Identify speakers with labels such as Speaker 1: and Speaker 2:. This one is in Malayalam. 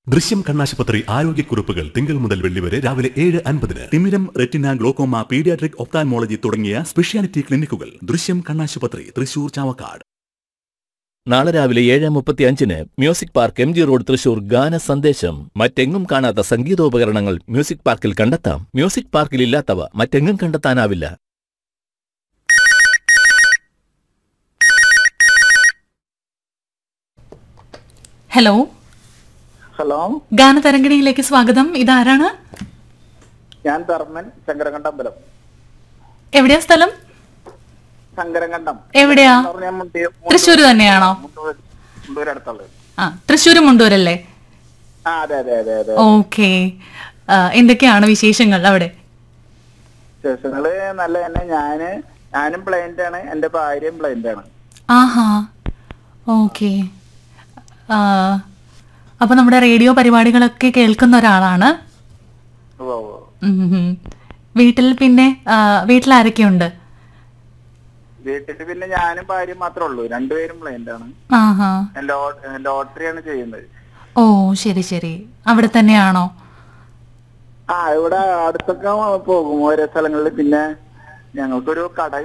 Speaker 1: ദൃശ്യം കണ്ണാശുപത്രി ആരോഗ്യക്കുറിപ്പുകൾ തിങ്കൾ മുതൽ വെള്ളി വരെ രാവിലെ ഏഴ് അൻപതിന് തിമിരം റെറ്റിന ഗ്ലോക്കോമ പീഡിയാട്രിക് ഒപ്താൻമോളജി തുടങ്ങിയ സ്പെഷ്യാലിറ്റി ക്ലിനിക്കുകൾ ദൃശ്യം കണ്ണാശുപത്രി തൃശൂർ ചാവക്കാട്
Speaker 2: നാളെ രാവിലെ ഏഴ് മുപ്പത്തി അഞ്ചിന് music park M G road Thrissur ഗാന സന്ദേശം മറ്റെങ്ങും കാണാത്ത സംഗീതോപകരണങ്ങൾ മ്യൂസിക് പാർക്കിൽ കണ്ടെത്താം മ്യൂസിക് പാർക്കിൽ ഇല്ലാത്തവ മറ്റെങ്ങും കണ്ടെത്താനാവില്ല
Speaker 3: ഹലോ
Speaker 4: ഹലോ
Speaker 3: ഗാനതരംഗിണിയിലേക്ക് സ്വാഗതം ഇതാരാണ്
Speaker 4: ഞാൻ ധർമ്മൻ ശങ്കരകണ്ഠമ്പലം
Speaker 3: എവിടെയാ സ്ഥലം
Speaker 4: ശങ്കരകണ്ഠം
Speaker 3: എവിടെയാ
Speaker 4: എന്ന് പറഞ്ഞാൽ മുണ്ടി- മുണ്ടൂർ-
Speaker 3: തൃശ്ശൂര് തന്നെയാണോ
Speaker 4: മുണ്ടൂർ മുണ്ടൂർ അടുത്തുള്ളത്
Speaker 3: ആ തൃശ്ശൂര് മുണ്ടൂരല്ലേ
Speaker 4: ആ അതെ അതെ അതെ അതെ
Speaker 3: ഓക്കെ എന്തൊക്കെയാണ് വിശേഷങ്ങൾ അവിടെ
Speaker 4: സ്റ്റേഷനുകള് നല്ല തന്നെ ഞാന് ഞാനും ബ്ലൈൻഡ് ആണ് എന്റെ ഭാര്യയും ബ്ലൈൻഡ് ആണ്
Speaker 3: ആഹാ ഓക്കെ അപ്പൊ നമ്മുടെ റേഡിയോ പരിപാടികളൊക്കെ കേൾക്കുന്ന ഒരാളാണ്
Speaker 4: ഉവ്വ് ഉവ്വ്.
Speaker 3: ഉം ഉം. വീട്ടിൽ പിന്നെ ആ, വീട്ടിൽ ആരൊക്കെയുണ്ട്
Speaker 4: വീട്ടില് പിന്നെ ഞാനും ഭാര്യയും മാത്രമേ ഉള്ളൂ രണ്ടുപേരും ബ്ലൈൻഡ് ആണ്
Speaker 3: ആഹാ
Speaker 4: ലോട്ടറി ആണ് ചെയ്യുന്നത്
Speaker 3: ഓ ശരി ശരി അവിടെ തന്നെയാണോ
Speaker 4: ആ ഇവിടെ അടുത്തൊക്കെ പോകും ഓരോ സ്ഥലങ്ങളിൽ പിന്നെ ഞങ്ങൾക്കൊരു കട